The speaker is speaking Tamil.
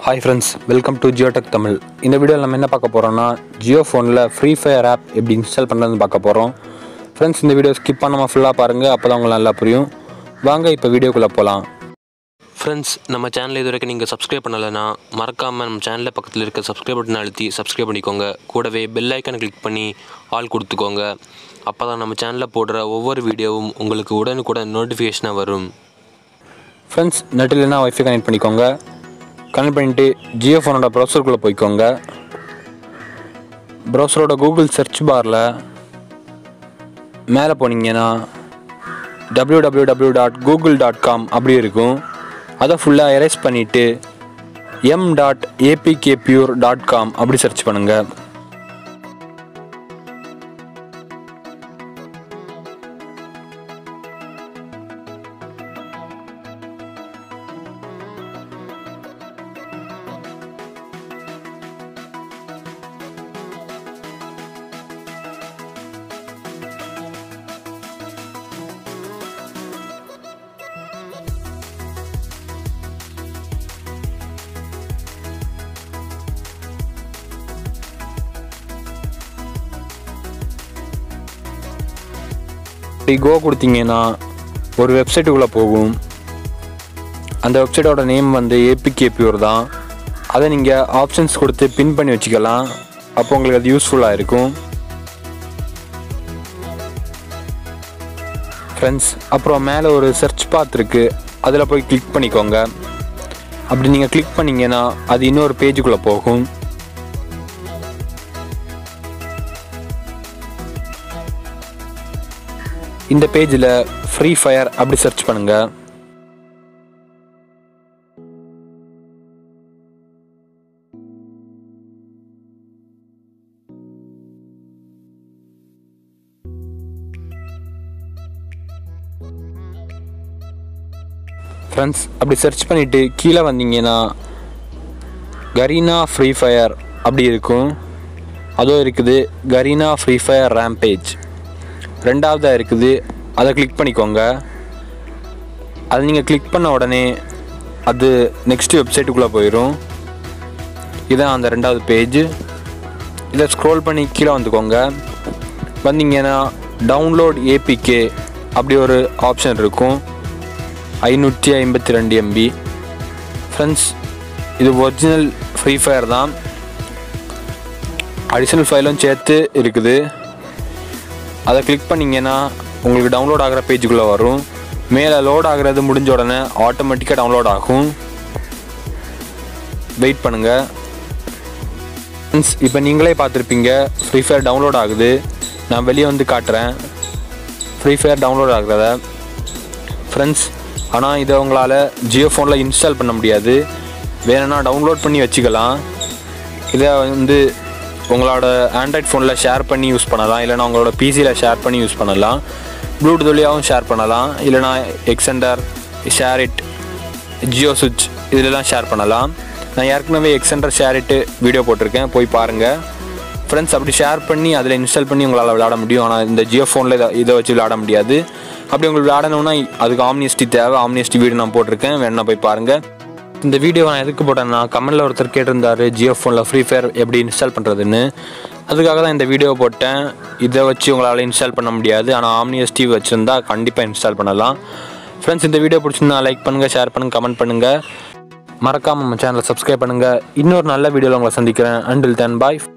hi friends welcome to Jiotech Tamil இந்த வீடியோவில் நம்ம என்ன பார்க்க போகிறோம்னா ஜியோ ஃபோனில் ஃப்ரீ ஃபயர் ஆப் எப்படி இன்ஸ்டால் பண்ணுறதுன்னு பார்க்க போகிறோம் ஃப்ரெண்ட்ஸ் இந்த வீடியோ ஸ்கிப் பண்ணாமல் ஃபுல்லாக பாருங்கள் அப்போ தான் உங்களுக்கு நல்லா புரியும் வாங்க இப்போ வீடியோக்குள்ளே போகலாம் ஃப்ரெண்ட்ஸ் நம்ம சேனல் இது வரைக்கும் நீங்கள் சப்ஸ்கிரைப் பண்ணலைன்னா மறக்காமல் நம்ம சேனலில் பக்கத்தில் இருக்க சப்ஸ்கிரைப் பட்டன் அழுத்தி சப்ஸ்கிரைப் பண்ணிக்கோங்க கூடவே பெல் ஐக்கனை கிளிக் பண்ணி ஆல் கொடுத்துக்கோங்க அப்போ தான் நம்ம சேனலில் போடுற ஒவ்வொரு வீடியோவும் உங்களுக்கு உடனுக்குடன் நோட்டிஃபிகேஷனாக வரும் ஃப்ரெண்ட்ஸ் நெட் இல்லைனா ஒய்ஃபை கனெக்ட் பண்ணிக்கோங்க கனெக்ட் பண்ணிவிட்டு ஜியோ ஃபோனோட ப்ரௌசருக்குள்ளே போய்க்கோங்க ப்ரௌசரோட கூகுள் சர்ச் பாரில் மேலே போனீங்கன்னா W W W dot Google dot com அப்படி இருக்கும் அதை ஃபுல்லாக எரேஸ் பண்ணிவிட்டு M dot APK pure dot com அப்படி சர்ச் பண்ணுங்கள் இப்படி கோ கொடுத்தீங்கன்னா ஒரு வெப்சைட்டுக்குள்ளே போகும் அந்த வெப்சைட்டோட நேம் வந்து ஏபிகே பியூர் தான் அதை நீங்கள் ஆப்ஷன்ஸ் கொடுத்து பின் பண்ணி வச்சுக்கலாம் அப்போ உங்களுக்கு அது யூஸ்ஃபுல்லாக இருக்கும் ஃப்ரெண்ட்ஸ் அப்புறம் மேலே ஒரு சர்ச் பாத் இருக்குது அதில் போய் கிளிக் பண்ணிக்கோங்க அப்படி நீங்கள் கிளிக் பண்ணீங்கன்னா அது இன்னொரு பேஜுக்குள்ளே போகும் இந்த பேஜில் ஃப்ரீ ஃபயர் அப்படி சர்ச் பண்ணுங்க ஃப்ரெண்ட்ஸ் அப்படி சர்ச் பண்ணிவிட்டு கீழே வந்தீங்கன்னா கரீனா ஃப்ரீ ஃபயர் அப்படி இருக்கும் அதுவும் இருக்குது கரீனா ஃப்ரீ ஃபயர் ரேம்பேஜ் ரெண்டாவதாக இருக்குது அதை கிளிக் பண்ணிக்கோங்க அதை நீங்கள் கிளிக் பண்ண உடனே அது நெக்ஸ்ட் வெப்சைட்டுக்குள்ளே போயிடும் இதான் அந்த ரெண்டாவது பேஜ் இதை ஸ்க்ரோல் பண்ணி கீழே வந்துக்கோங்க வந்தீங்கன்னா டவுன்லோட் ஏபிகே அப்படி ஒரு ஆப்ஷன் இருக்கும் ஐநூற்றி ஐம்பத்தி ரெண்டு எம்பி ஃப்ரெண்ட்ஸ் இது ஒரிஜினல் ஃப்ரீ ஃபயர் தான் அடிஷ்னல் ஃபைலும் சேர்த்து இருக்குது அதை கிளிக் பண்ணிங்கன்னா உங்களுக்கு டவுன்லோட் ஆகிற பேஜுக்குள்ளே வரும் மேலே லோட் ஆகிறது முடிஞ்ச உடனே ஆட்டோமேட்டிக்காக டவுன்லோட் ஆகும் வெயிட் பண்ணுங்கள் ஃப்ரெண்ட்ஸ் இப்போ நீங்களே பார்த்துருப்பீங்க ஃப்ரீ ஃபயர் டவுன்லோட் ஆகுது நான் வெளியே வந்து காட்டுறேன் ஃப்ரீ ஃபயர் டவுன்லோட் ஆகிறத ஃப்ரெண்ட்ஸ் ஆனால் இதை உங்களால் ஜியோ ஃபோனில் இன்ஸ்டால் பண்ண முடியாது வேணும்னா டவுன்லோட் பண்ணி வச்சுக்கலாம் இதை வந்து உங்களோட ஆண்ட்ராய்ட் ஃபோனில் ஷேர் பண்ணி யூஸ் பண்ணலாம் இல்லைனா உங்களோட பிசியில் ஷேர் பண்ணி யூஸ் பண்ணலாம் ப்ளூடூத் வழியாகவும் ஷேர் பண்ணலாம் இல்லைனா எக்ஸெண்டர் ஷேரிட் ஜியோ சுவிட்ச் இதிலலாம் ஷேர் பண்ணலாம் நான் ஏற்கனவே எக்ஸெண்டர் ஷேரிட்டு வீடியோ போட்டிருக்கேன் போய் பாருங்கள் ஃப்ரெண்ட்ஸ் அப்படி ஷேர் பண்ணி அதில் இன்ஸ்டால் பண்ணி உங்களால் விளையாட முடியும் ஆனால் இந்த ஜியோ ஃபோனில் இதை இதை வச்சு விளையாட முடியாது அப்படி உங்களுக்கு விளையாடணும்னா அதுக்கு ஆம்னிஎஸ்டி தேவை ஆம்னிஎஸ்டி வீடியோ நான் போட்டிருக்கேன் வேணா போய் பாருங்கள் இந்த வீடியோ நான் எதுக்கு போட்டேன்னா கமெண்டில் ஒருத்தர் கேட்டிருந்தாரு ஜியோ ஃபோனில் ஃப்ரீ ஃபயர் எப்படி இன்ஸ்டால் பண்ணுறதுன்னு அதுக்காக தான் இந்த வீடியோ போட்டேன் இதை வச்சு உங்களால் இன்ஸ்டால் பண்ண முடியாது ஆனால் ஆம்னியஸ் டிவி வச்சுருந்தா கண்டிப்பாக இன்ஸ்டால் பண்ணலாம் ஃப்ரெண்ட்ஸ் இந்த வீடியோ பிடிச்சிருந்தா லைக் பண்ணுங்கள் ஷேர் பண்ணுங்கள் கமெண்ட் பண்ணுங்கள் மறக்காமல் நம்ம சேனலை சப்ஸ்கிரைப் பண்ணுங்கள் இன்னொரு நல்ல வீடியோவில் உங்களை சந்திக்கிறேன் அண்டில் தென் பாய்